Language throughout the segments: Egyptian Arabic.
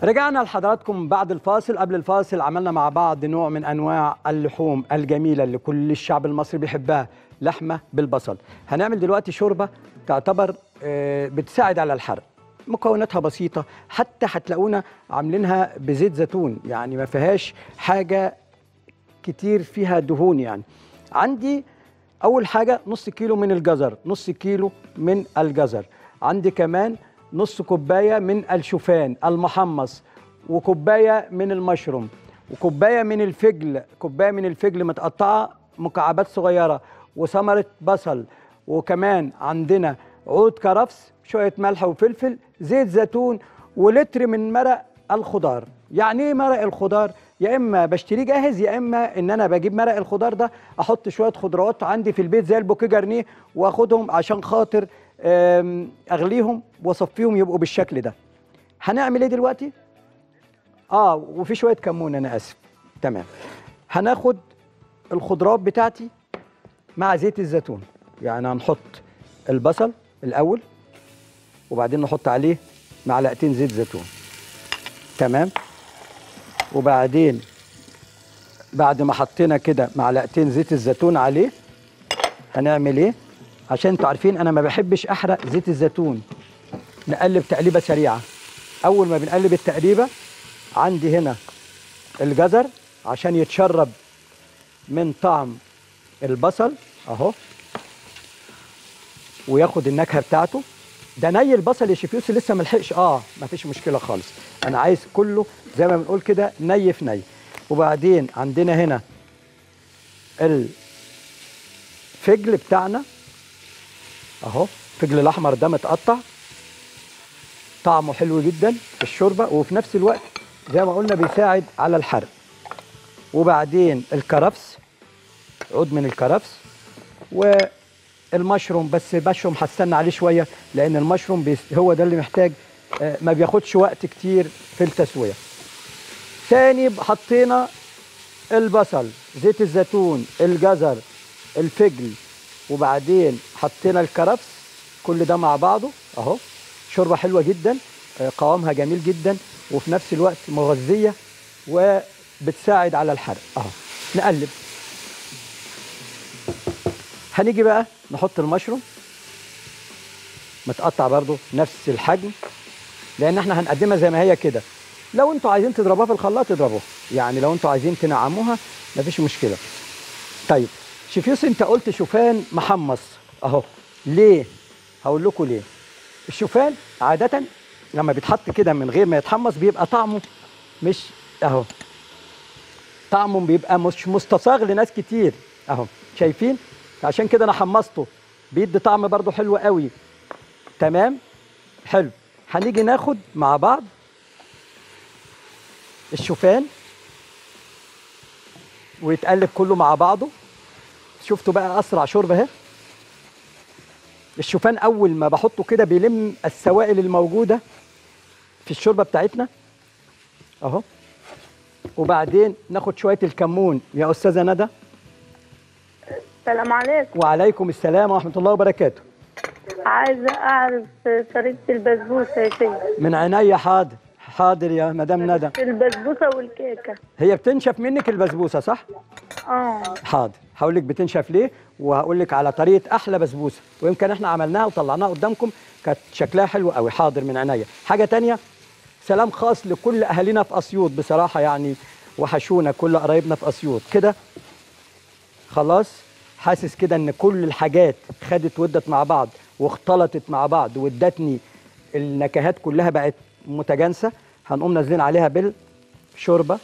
رجعنا لحضراتكم بعد الفاصل قبل الفاصل عملنا مع بعض نوع من انواع اللحوم الجميله اللي كل الشعب المصري بيحبها لحمه بالبصل هنعمل دلوقتي شوربه تعتبر آه، بتساعد على الحرق مكوناتها بسيطه حتى هتلاقونا عاملينها بزيت زيتون يعني ما فيهاش حاجه كتير فيها دهون يعني عندي اول حاجه نص كيلو من الجزر نص كيلو من الجزر عندي كمان نص كوبايه من الشوفان المحمص وكوبايه من المشروم وكوبايه من الفجل كوبايه من الفجل متقطعه مكعبات صغيره وثمره بصل وكمان عندنا عود كرفس شويه ملح وفلفل زيت زيتون ولتر من مرق الخضار يعني ايه مرق الخضار يا اما بشتريه جاهز يا اما ان انا بجيب مرق الخضار ده احط شويه خضروات عندي في البيت زي البوكيه جرنيه واخدهم عشان خاطر آم، اغليهم واصفيهم يبقوا بالشكل ده هنعمل ايه دلوقتي اه وفي شويه كمون انا اسف تمام هناخد الخضروات بتاعتي مع زيت الزيتون يعني هنحط البصل الاول وبعدين نحط عليه معلقتين زيت زيتون تمام وبعدين بعد ما حطينا كده معلقتين زيت الزيتون عليه هنعمل ايه عشان انتوا عارفين انا ما بحبش احرق زيت الزيتون نقلب تقليبه سريعه اول ما بنقلب التقليبه عندي هنا الجزر عشان يتشرب من طعم البصل اهو وياخد النكهه بتاعته ده ني البصل يا شيف يوسف لسه ما لحقش اه ما فيش مشكله خالص انا عايز كله زي ما بنقول كده ني في ني وبعدين عندنا هنا الفجل بتاعنا اهو الفجل الاحمر ده متقطع طعمه حلو جدا في الشوربه وفي نفس الوقت زي ما قلنا بيساعد على الحرق وبعدين الكرفس عود من الكرفس والمشروم بس المشروم هستنى عليه شويه لان المشروم بيس- هو ده اللي محتاج آه، ما بياخدش وقت كتير في التسويه تاني حطينا البصل زيت الزيتون الجزر الفجل وبعدين حطينا الكرفس كل ده مع بعضه اهو شوربه حلوه جدا آه، قوامها جميل جدا وفي نفس الوقت مغذيه وبتساعد على الحرق اهو نقلب هنيجي بقى نحط المشروم متقطع برضو نفس الحجم لان احنا هنقدمها زي ما هي كده لو انتوا عايزين تضربوها في الخلاط اضربوها يعني لو انتوا عايزين تنعموها مفيش مشكله طيب شيف يوسف انت قلت شوفان محمص اهو ليه هقول لكم ليه الشوفان عاده لما بيتحط كده من غير ما يتحمص بيبقى طعمه مش اهو طعمه بيبقى مش مستصاغ لناس كتير اهو شايفين عشان كده انا حمصته بيدي طعم برضو حلو قوي تمام حلو هنيجي ناخد مع بعض الشوفان ويتقلب كله مع بعضه شفتوا بقى اسرع شوربه اهي الشوفان اول ما بحطه كده بيلم السوائل الموجوده في الشوربه بتاعتنا اهو وبعدين ناخد شويه الكمون يا استاذه ندى السلام عليكم وعليكم السلام ورحمه الله وبركاته عايزة أعرف طريقة البسبوسة يا شيخ من عينيا حاضر حاضر يا مدام ندى البسبوسة والكيكة هي بتنشف منك البسبوسه صح اه حاضر هقول لك بتنشف ليه وهقول لك على طريقه احلى بسبوسه ويمكن احنا عملناها وطلعناها قدامكم كانت شكلها حلو قوي حاضر من عينيا حاجه تانية سلام خاص لكل اهالينا في اسيوط بصراحه يعني وحشونا كل قرايبنا في اسيوط كده خلاص حاسس كده ان كل الحاجات خدت ودت مع بعض واختلطت مع بعض وادتني النكهات كلها بقت متجانسه هنقوم نازلين عليها بالشوربه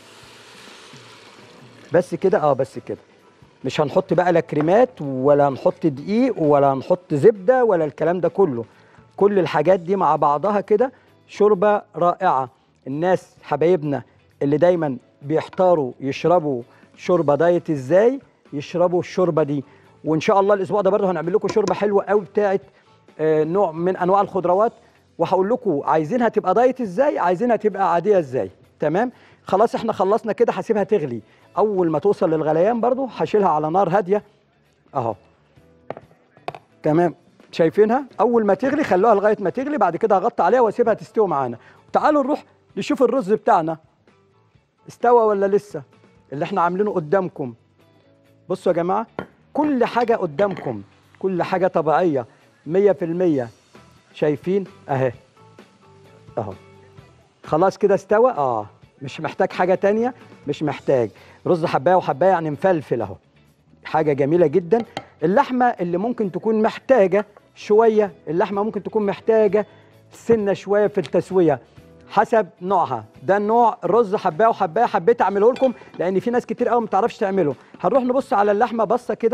بس كده اه بس كده مش هنحط بقى لا كريمات ولا هنحط دقيق ولا هنحط زبده ولا الكلام ده كله كل الحاجات دي مع بعضها كده شوربه رائعه الناس حبايبنا اللي دايما بيحتاروا يشربوا شوربه دايت ازاي يشربوا الشوربه دي وان شاء الله الاسبوع ده برضه هنعمل لكم شوربه حلوه قوي بتاعت آه، نوع من انواع الخضروات وهقول لكم عايزينها تبقى دايت ازاي عايزينها تبقى عاديه ازاي تمام خلاص احنا خلصنا كده هسيبها تغلي اول ما توصل للغليان برضو هشيلها على نار هاديه اهو تمام شايفينها اول ما تغلي خلوها لغايه ما تغلي بعد كده هغطي عليها واسيبها تستوي معانا تعالوا نروح نشوف الرز بتاعنا استوى ولا لسه اللي احنا عاملينه قدامكم بصوا يا جماعه كل حاجه قدامكم كل حاجه طبيعيه مية في المية شايفين اهي اهو خلاص كده استوى اه مش محتاج حاجه تانية مش محتاج رز حبايه وحبايه يعني مفلفل اهو حاجه جميله جدا اللحمه اللي ممكن تكون محتاجه شويه اللحمه ممكن تكون محتاجه سنه شويه في التسويه حسب نوعها ده النوع رز حبايه وحبايه حبيت اعمله لكم لان في ناس كتير قوي ما تعرفش تعمله هنروح نبص على اللحمه بصه كده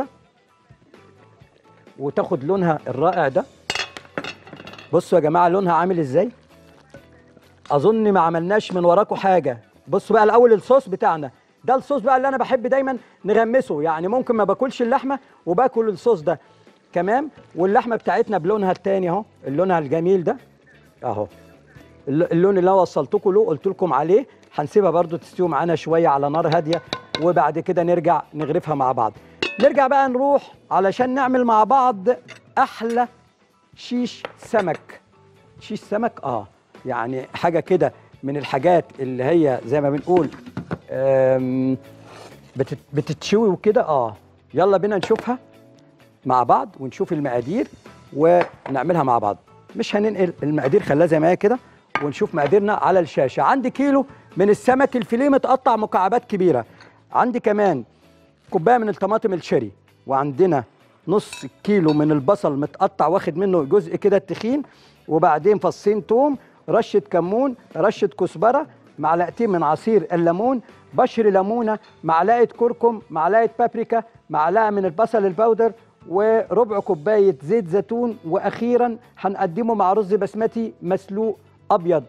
وتاخد لونها الرائع ده بصوا يا جماعه لونها عامل ازاي اظن ما عملناش من وراكم حاجه بصوا بقى الاول الصوص بتاعنا ده الصوص بقى اللي انا بحب دايما نغمسه يعني ممكن ما باكلش اللحمه وباكل الصوص ده تمام واللحمه بتاعتنا بلونها التاني اهو اللونها الجميل ده اهو الل- اللون اللي انا وصلتكم له قلت لكم عليه هنسيبها برضو تستوي معانا شويه على نار هاديه وبعد كده نرجع نغرفها مع بعض نرجع بقى نروح علشان نعمل مع بعض احلى شيش سمك شيش سمك اه يعني حاجه كده من الحاجات اللي هي زي ما بنقول آم، بتت- بتتشوي وكده اه يلا بينا نشوفها مع بعض ونشوف المقادير ونعملها مع بعض مش هننقل المقادير خليها زي ما هي كده ونشوف مقاديرنا على الشاشه عندي كيلو من السمك الفيليه متقطع مكعبات كبيره عندي كمان كوبايه من الطماطم الشيري وعندنا نص كيلو من البصل متقطع واخد منه جزء كده تخين وبعدين فصين توم رشه كمون رشه كزبره معلقتين من عصير الليمون بشر ليمونه معلقه كركم معلقه بابريكا معلقه من البصل البودر وربع كوبايه زيت زيتون واخيرا هنقدمه مع رز بسمتي مسلوق ابيض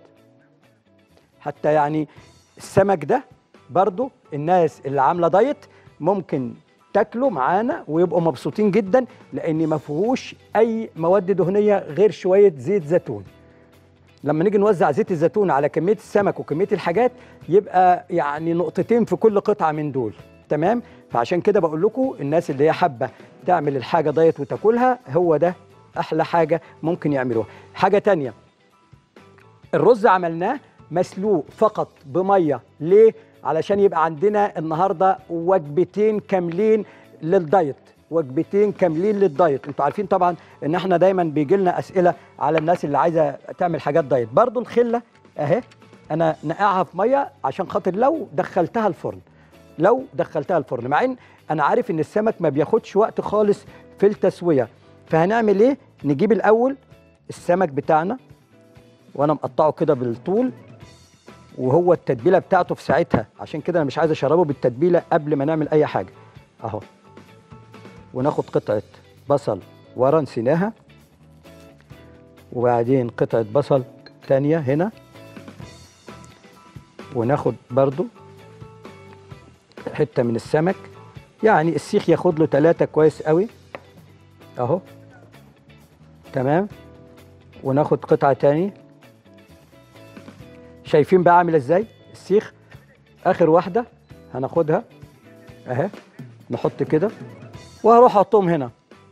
حتى يعني السمك ده برضو الناس اللي عامله دايت ممكن تاكله معانا ويبقوا مبسوطين جدا لان ما فيهوش اي مواد دهنيه غير شويه زيت زيتون لما نيجي نوزع زيت الزيتون على كميه السمك وكميه الحاجات يبقى يعني نقطتين في كل قطعه من دول تمام فعشان كده بقول لكم الناس اللي هي حابه تعمل الحاجه دايت وتاكلها هو ده احلى حاجه ممكن يعملوها حاجه تانية الرز عملناه مسلوق فقط بميه ليه علشان يبقى عندنا النهارده وجبتين كاملين للدايت وجبتين كاملين للدايت انتوا عارفين طبعا ان احنا دايما بيجي لنا اسئله على الناس اللي عايزه تعمل حاجات دايت برضو الخله اهي انا نقعها في ميه عشان خاطر لو دخلتها الفرن لو دخلتها الفرن مع ان انا عارف ان السمك ما بياخدش وقت خالص في التسويه فهنعمل ايه نجيب الاول السمك بتاعنا وانا مقطعه كده بالطول وهو التتبيله بتاعته في ساعتها عشان كده انا مش عايز اشربه بالتتبيله قبل ما نعمل اي حاجه اهو وناخد قطعه بصل ورا نسيناها وبعدين قطعه بصل تانية هنا وناخد برضو حته من السمك يعني السيخ ياخد له ثلاثة كويس قوي اهو تمام وناخد قطعه تاني شايفين بقى عامل ازاي السيخ اخر واحده هناخدها اهي نحط كده وهروح احطهم هنا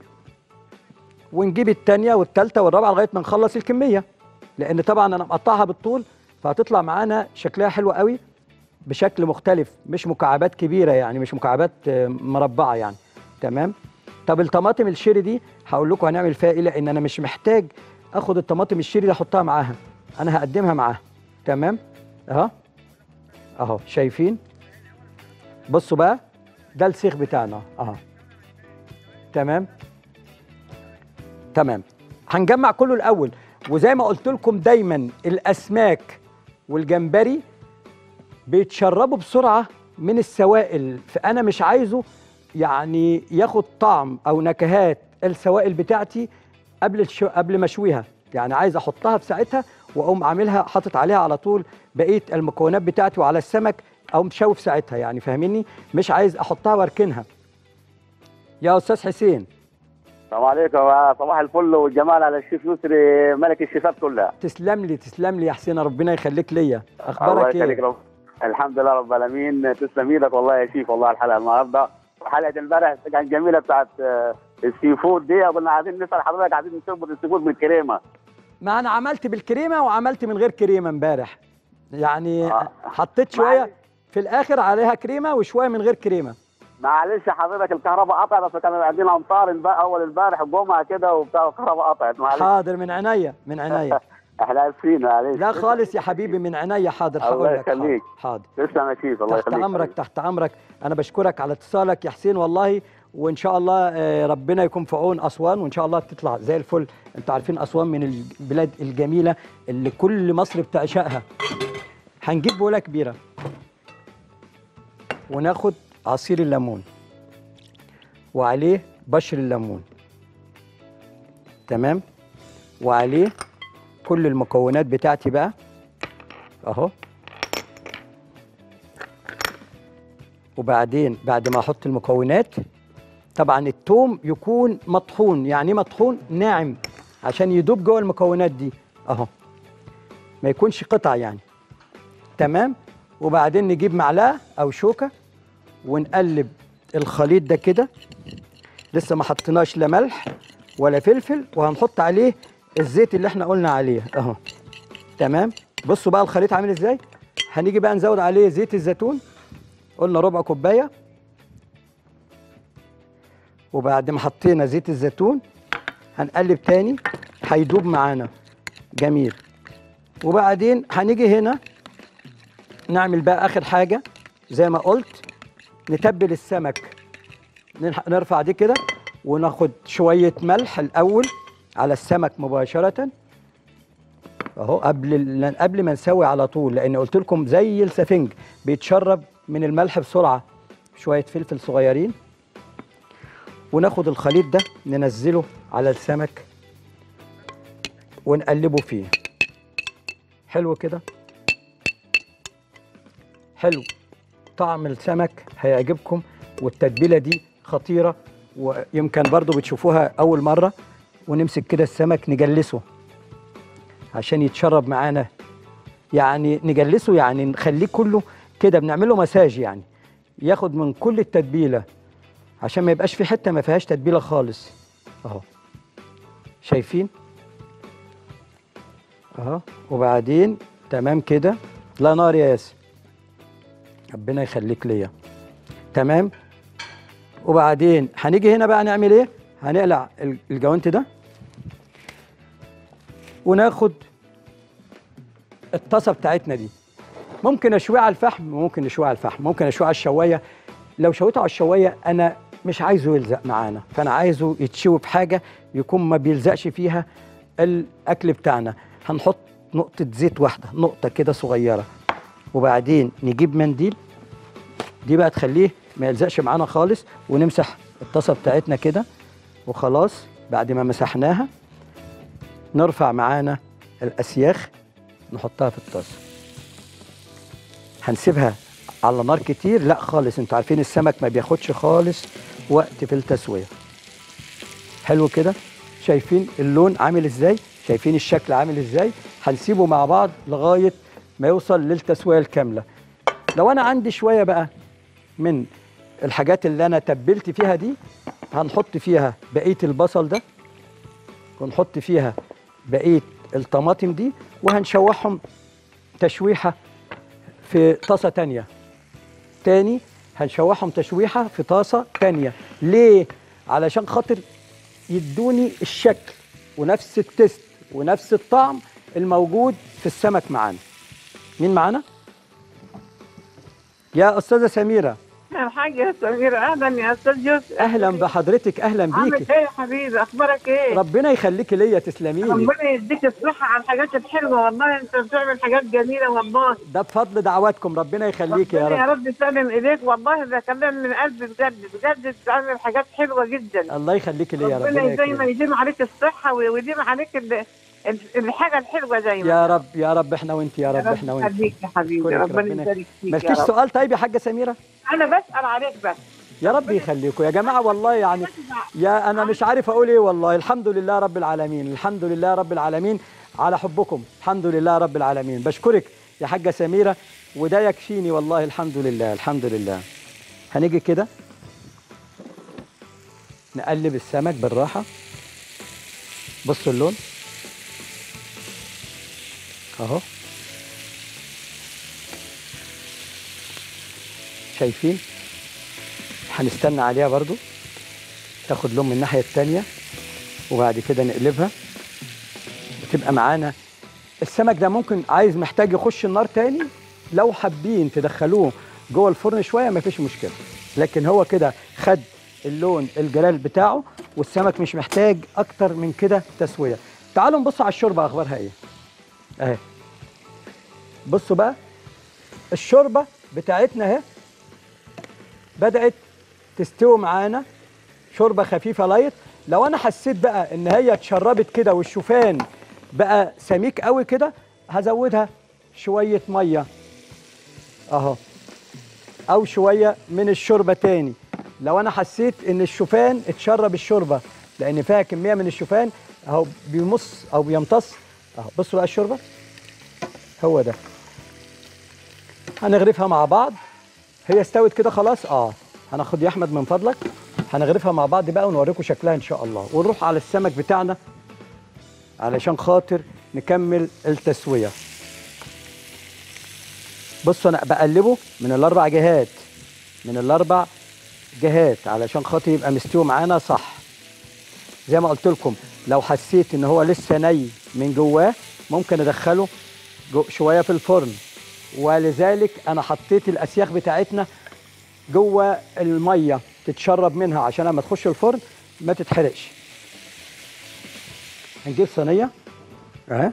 ونجيب التانية والتالتة والرابعة لغاية ما نخلص الكمية لأن طبعا أنا مقطعها بالطول فهتطلع معانا شكلها حلو قوي بشكل مختلف مش مكعبات كبيرة يعني مش مكعبات آه، مربعة يعني تمام طب الطماطم الشيري دي هقول لكم هنعمل فيها ايه لأن أنا مش محتاج آخد الطماطم الشيري دي أحطها معاها أنا هقدمها معاها تمام اهو اهو شايفين بصوا بقى ده السيخ بتاعنا اهو تمام تمام هنجمع كله الاول وزي ما قلت لكم دايما الاسماك والجمبري بيتشربوا بسرعه من السوائل فانا مش عايزه يعني ياخد طعم او نكهات السوائل بتاعتي قبل الشو... قبل ما اشويها يعني عايز احطها في ساعتها واقوم عاملها حاطط عليها على طول بقيه المكونات بتاعتي وعلى السمك او مشوي في ساعتها يعني فاهميني مش عايز احطها واركنها يا استاذ حسين السلام عليكم صباح الفل والجمال على الشيف يسري ملك الشيفات كلها تسلم لي تسلم لي يا حسين ربنا يخليك ليا الله اخبارك يخليك ايه رب الحمد لله رب العالمين تسلم ايدك والله يا شيف والله الحلقه النهارده حلقه امبارح كانت جميله بتاعت آه، السي فود دي كنا عايزين نسال حضرتك عايزين نشرب السي فود بالكريمه ما انا عملت بالكريمه وعملت من غير كريمه امبارح يعني آه. حطيت شويه معلش. في الاخر عليها كريمه وشويه من غير كريمه معلش حضرتك الكهرباء قطعت بس كان عندنا امطار الب- اول امبارح الجمعه كده وبتاع الكهرباء قطعت معلش حاضر من عينيا من عينيا احنا اسفين معلش لا خالص يا حبيبي من عينيا حاضر الله هقول لك حاضر. يخليك. حاضر تسلم يا شيف الله تحت يخليك امرك تحت امرك انا بشكرك على اتصالك يا حسين والله وان شاء الله آه، ربنا يكون في عون اسوان وان شاء الله تطلع زي الفل انتوا عارفين اسوان من البلاد الجميله اللي كل مصر بتعشقها هنجيب بوله كبيره وناخد عصير الليمون وعليه بشر الليمون تمام وعليه كل المكونات بتاعتي بقى اهو وبعدين بعد ما احط المكونات طبعا التوم يكون مطحون يعني إيه مطحون ناعم عشان يدوب جوه المكونات دي اهو ما يكونش قطع يعني تمام وبعدين نجيب معلقه او شوكه ونقلب الخليط ده كده لسه ما حطيناش لا ملح ولا فلفل وهنحط عليه الزيت اللي احنا قلنا عليه اهو تمام بصوا بقى الخليط عامل ازاي هنيجي بقى نزود عليه زيت الزيتون قلنا ربع كوبايه وبعد ما حطينا زيت الزيتون هنقلب تاني هيدوب معانا جميل وبعدين هنيجي هنا نعمل بقى اخر حاجه زي ما قلت نتبل السمك نلح- نرفع دي كده وناخد شويه ملح الاول على السمك مباشره اهو قبل ال- قبل ما نسوي على طول لان قلت لكم زي السفنج بيتشرب من الملح بسرعه شويه فلفل صغيرين وناخد الخليط ده ننزله على السمك ونقلبه فيه حلو كده حلو طعم السمك هيعجبكم والتتبيله دي خطيره ويمكن برضو بتشوفوها اول مره ونمسك كده السمك نجلسه عشان يتشرب معانا يعني نجلسه يعني نخليه كله كده بنعمل له مساج يعني ياخد من كل التتبيله عشان ما يبقاش في حته ما فيهاش تتبيله خالص اهو شايفين اهو وبعدين تمام كده لا نار يا ياسر ربنا يخليك ليا تمام وبعدين هنيجي هنا بقى نعمل ايه هنقلع ال- الجوانت ده وناخد الطاسه بتاعتنا دي ممكن اشويها على الفحم وممكن نشويها على الفحم ممكن اشويها على الشوايه لو شويته على الشوايه انا مش عايزه يلزق معانا فانا عايزه يتشوي بحاجه يكون ما بيلزقش فيها الاكل بتاعنا هنحط نقطه زيت واحده نقطه كده صغيره وبعدين نجيب منديل دي بقى تخليه ما يلزقش معانا خالص ونمسح الطاسه بتاعتنا كده وخلاص بعد ما مسحناها نرفع معانا الاسياخ نحطها في الطاسه هنسيبها على نار كتير لا خالص انتوا عارفين السمك ما بياخدش خالص وقت في التسويه حلو كده شايفين اللون عامل ازاي شايفين الشكل عامل ازاي هنسيبه مع بعض لغايه ما يوصل للتسويه الكامله لو انا عندي شويه بقى من الحاجات اللي انا تبلت فيها دي هنحط فيها بقيه البصل ده ونحط فيها بقيه الطماطم دي وهنشوحهم تشويحه في طاسه تانية تاني هنشوحهم تشويحه في طاسه تانية ليه علشان خاطر يدوني الشكل ونفس التست ونفس الطعم الموجود في السمك معانا مين معانا يا استاذه سميره يا حاج يا سمير اهلا يا استاذ يوسف اهلا بحضرتك اهلا عامل بيكي ايه يا حبيبي اخبارك ايه ربنا يخليكي ليا تسلمي لي ربنا يديك الصحة على الحاجات الحلوة والله انت بتعمل حاجات جميلة والله ده بفضل دعواتكم ربنا يخليكي يا ربنا يا رب رب يسلم ايديك والله ده كلام من قلبي بجد بجد بتعمل حاجات حلوة جدا الله يخليكي ليا ربنا ربنا دايما يكرمك يديم عليك الصحة ويديم عليك ال- ال- الحاجة الحلوة دايما يا رب يا رب احنا وانت يا رب احنا وانت يخليك يا حبيبي كلك ربنا ربنا- يبارك فيك يا مالكيش رب سؤال طيب يا حاجه سميره انا بسأل عليك بس يا رب يخليكم يا جماعه والله يعني يا انا مش عارف اقول ايه والله الحمد لله رب العالمين الحمد لله رب العالمين على حبكم الحمد لله رب العالمين بشكرك يا حاجه سميره وده يكفيني والله الحمد لله الحمد لله هنيجي كده نقلب السمك بالراحه بصوا اللون اهو شايفين هنستنى عليها برضو تاخد لون من الناحيه التانيه وبعد كده نقلبها وتبقى معانا السمك ده ممكن عايز محتاج يخش النار تاني لو حابين تدخلوه جوه الفرن شويه مفيش مشكله لكن هو كده خد اللون الجلال بتاعه والسمك مش محتاج اكتر من كده تسويه تعالوا نبص على الشوربه اخبارها ايه اهي بصوا بقى الشوربه بتاعتنا اهي بدات تستوي معانا شوربه خفيفه لايت لو انا حسيت بقى ان هي اتشربت كده والشوفان بقى سميك قوي كده هزودها شويه ميه اهو او شويه من الشوربه تاني لو انا حسيت ان الشوفان اتشرب الشوربه لان فيها كميه من الشوفان اهو بيمص او بيمتص اهو بصوا بقى الشوربه هو ده هنغرفها مع بعض هي استوت كده خلاص اه هناخد يا احمد من فضلك هنغرفها مع بعض بقى ونوريكم شكلها ان شاء الله ونروح على السمك بتاعنا علشان خاطر نكمل التسويه بصوا انا بقلبه من الاربع جهات من الاربع جهات علشان خاطر يبقى مستوي معانا صح زي ما قلت لكم لو حسيت ان هو لسه ني من جواه ممكن ادخله جو شويه في الفرن ولذلك انا حطيت الاسياخ بتاعتنا جوه الميه تتشرب منها عشان لما تخش الفرن ما تتحرقش هنجيب صينيه اهي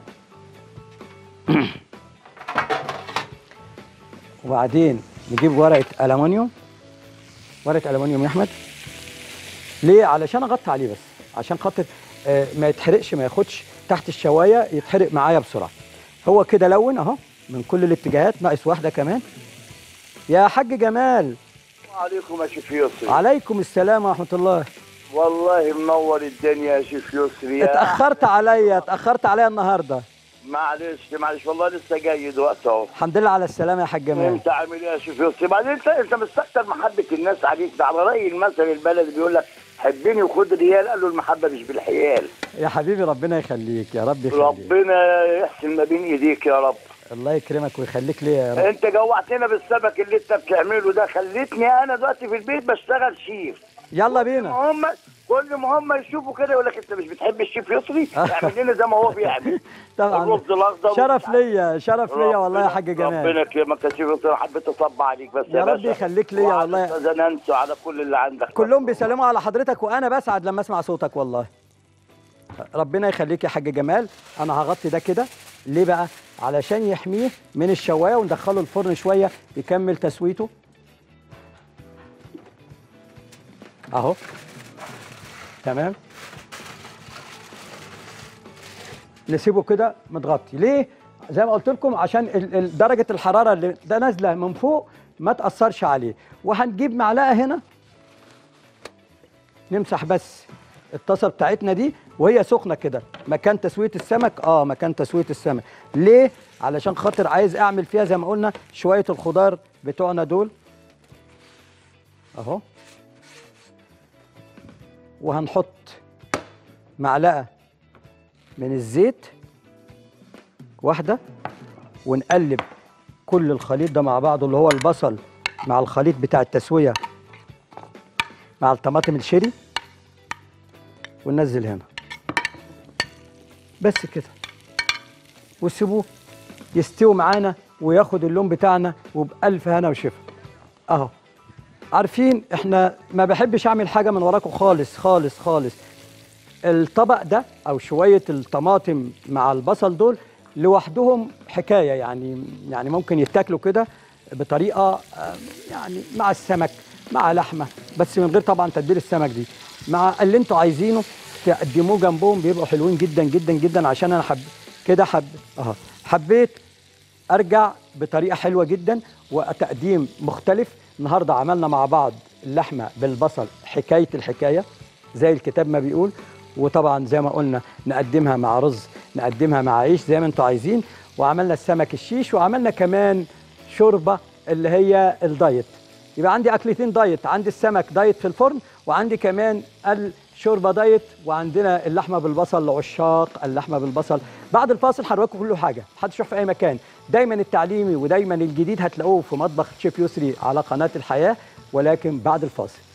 وبعدين نجيب ورقه الومنيوم ورقه الومنيوم يا احمد ليه علشان اغطي عليه بس عشان خاطر آه، ما يتحرقش ما ياخدش تحت الشوايه يتحرق معايا بسرعه هو كده لون اهو من كل الاتجاهات ناقص واحده كمان يا حاج جمال عليكم يا شيف يسري عليكم السلام ورحمه الله والله منور الدنيا يا شيف يسري يا اتاخرت عليا اتاخرت عليا النهارده معلش معلش والله لسه جاي دلوقتي اهو الحمد لله على السلامه يا حاج جمال انت عامل ايه يا شيف يسري بعدين انت انت مستكتر محبه الناس عليك ده على راي المثل البلدي بيقول لك حبني وخد ريال قال له المحبه مش بالحيال يا حبيبي ربنا يخليك يا رب يخليك ربنا يحسن ما بين ايديك يا رب الله يكرمك ويخليك ليا يا رب انت جوعتنا بالسمك اللي انت بتعمله ده خليتني انا دلوقتي في البيت بشتغل شيف يلا بينا هم كل ما هم يشوفوا كده يقول لك انت مش بتحب الشيف يسري اعمل لنا زي ما هو بيعمل طبعا الرز الاخضر شرف ليا شرف ليا والله يا ربنا- حاج جمال ربنا يكرمك يا شيخ انا حبيت اصب عليك بس يا رب باشا. يخليك ليا وعلى والله. الاستاذ نانسي وعلى كل اللي عندك كلهم بيسلموا على حضرتك وانا بسعد لما اسمع صوتك والله ربنا يخليك يا حاج جمال انا هغطي ده كده ليه بقى علشان يحميه من الشوايه وندخله الفرن شويه يكمل تسويته اهو تمام نسيبه كده متغطي ليه زي ما قلت لكم عشان ال- ال- درجه الحراره اللي ده نازله من فوق ما تاثرش عليه وهنجيب معلقه هنا نمسح بس الطاسه بتاعتنا دي وهي سخنه كده مكان تسويه السمك اه مكان تسويه السمك ليه علشان خاطر عايز اعمل فيها زي ما قلنا شويه الخضار بتوعنا دول اهو وهنحط معلقه من الزيت واحده ونقلب كل الخليط ده مع بعضه اللي هو البصل مع الخليط بتاع التسويه مع الطماطم الشيري وننزل هنا بس كده وسيبوه يستوي معانا وياخد اللون بتاعنا وبألف هنا وشفا اهو عارفين احنا ما بحبش اعمل حاجه من وراكم خالص خالص خالص الطبق ده او شويه الطماطم مع البصل دول لوحدهم حكايه يعني يعني ممكن يتاكلوا كده بطريقه آه، يعني مع السمك مع لحمه بس من غير طبعا تتبيل السمك دي مع اللي انتوا عايزينه تقدموه جنبهم بيبقوا حلوين جدا جدا جدا عشان انا حب كده حب اهو حبيت ارجع بطريقه حلوه جدا وتقديم مختلف النهارده عملنا مع بعض اللحمه بالبصل حكايه الحكايه زي الكتاب ما بيقول وطبعا زي ما قلنا نقدمها مع رز نقدمها مع عيش زي ما انتوا عايزين وعملنا السمك الشيش وعملنا كمان شوربه اللي هي الدايت يبقى عندي اكلتين دايت عندي السمك دايت في الفرن وعندي كمان شوربه دايت وعندنا اللحمه بالبصل لعشاق اللحمه بالبصل بعد الفاصل هنوريكم كل حاجه محدش يروح في اي مكان دايما التعليمي ودايما الجديد هتلاقوه في مطبخ شيف يسري على قناه الحياه ولكن بعد الفاصل